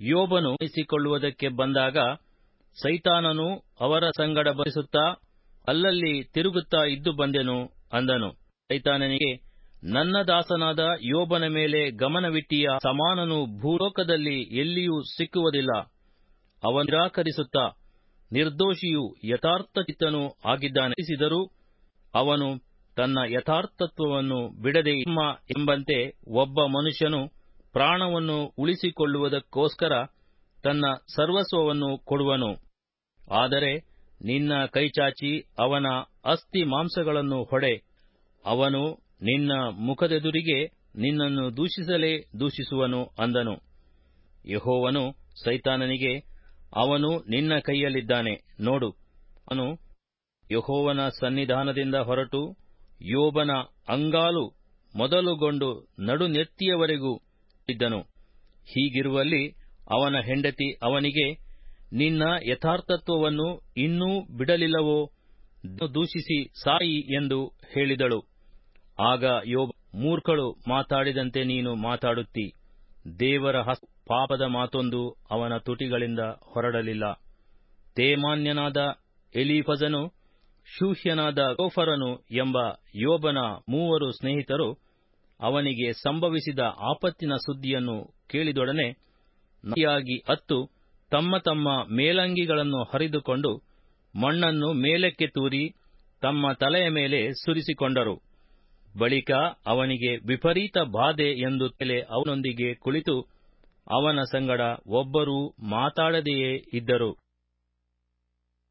ಯೋಬನು ಇಸಿಕೊಳ್ಳುವುದಕ್ಕೆ ಬಂದಾಗ ಸೈತಾನನು ಅವರ ಸಂಗಡ ಬರಿಸುತ್ತಾ ಅಲ್ಲಲ್ಲಿ ತಿರುಗುತ್ತಾ ಇದ್ದು ಬಂದೆನು ಅಂದನು ಸೈತಾನನಿಗೆ ನನ್ನ ದಾಸನಾದ ಯೋಬನ ಮೇಲೆ ಗಮನವಿಟ್ಟಿಯ ಸಮಾನನು ಭೂಲೋಕದಲ್ಲಿ ಎಲ್ಲಿಯೂ ಸಿಕ್ಕುವುದಿಲ್ಲ ಅವನು ನಿರಾಕರಿಸುತ್ತಾ ನಿರ್ದೋಷಿಯೂ ಯಥಾರ್ಥಚಿತ್ತನೂ ಆಗಿದ್ದಾನೆಸಿದರೂ ಅವನು ತನ್ನ ಯಥಾರ್ಥತ್ವವನ್ನು ಬಿಡದೆ ಇಮ್ಮ ಎಂಬಂತೆ ಒಬ್ಬ ಮನುಷ್ಯನು ಪ್ರಾಣವನ್ನು ಉಳಿಸಿಕೊಳ್ಳುವುದಕ್ಕೋಸ್ಕರ ತನ್ನ ಸರ್ವಸ್ವವನ್ನು ಕೊಡುವನು ಆದರೆ ನಿನ್ನ ಕೈಚಾಚಿ ಅವನ ಅಸ್ಥಿ ಮಾಂಸಗಳನ್ನು ಹೊಡೆ ಅವನು ನಿನ್ನ ಮುಖದೆದುರಿಗೆ ನಿನ್ನನ್ನು ದೂಷಿಸಲೇ ದೂಷಿಸುವನು ಅಂದನು ಯಹೋವನು ಸೈತಾನನಿಗೆ ಅವನು ನಿನ್ನ ಕೈಯಲ್ಲಿದ್ದಾನೆ ನೋಡು ಅವನು ಯಹೋವನ ಸನ್ನಿಧಾನದಿಂದ ಹೊರಟು ಯೋಬನ ಅಂಗಾಲು ಮೊದಲುಗೊಂಡು ನಡುನೆತ್ತಿಯವರೆಗೂ ಇದ್ದನು ಹೀಗಿರುವಲ್ಲಿ ಅವನ ಹೆಂಡತಿ ಅವನಿಗೆ ನಿನ್ನ ಯಥಾರ್ಥತ್ವವನ್ನು ಇನ್ನೂ ಬಿಡಲಿಲ್ಲವೋ ದೂಷಿಸಿ ಸಾಯಿ ಎಂದು ಹೇಳಿದಳು ಆಗ ಯೋಬ ಮೂರ್ಖಳು ಮಾತಾಡಿದಂತೆ ನೀನು ಮಾತಾಡುತ್ತಿ ದೇವರ ಹಸ್ತ ಪಾಪದ ಮಾತೊಂದು ಅವನ ತುಟಿಗಳಿಂದ ಹೊರಡಲಿಲ್ಲ ತೇಮಾನ್ಯನಾದ ಎಲೀಫಜನು ಶೂಹ್ಯನಾದ ಗೋಫರನು ಎಂಬ ಯೋಬನ ಮೂವರು ಸ್ನೇಹಿತರು ಅವನಿಗೆ ಸಂಭವಿಸಿದ ಆಪತ್ತಿನ ಸುದ್ದಿಯನ್ನು ಕೇಳಿದೊಡನೆ ನದಿಯಾಗಿ ಅತ್ತು ತಮ್ಮ ತಮ್ಮ ಮೇಲಂಗಿಗಳನ್ನು ಹರಿದುಕೊಂಡು ಮಣ್ಣನ್ನು ಮೇಲಕ್ಕೆ ತೂರಿ ತಮ್ಮ ತಲೆಯ ಮೇಲೆ ಸುರಿಸಿಕೊಂಡರು ಬಳಿಕ ಅವನಿಗೆ ವಿಪರೀತ ಬಾಧೆ ಎಂದು ತಲೆ ಅವನೊಂದಿಗೆ ಕುಳಿತು ಅವನ ಸಂಗಡ ಒಬ್ಬರೂ ಮಾತಾಡದೆಯೇ ಇದ್ದರು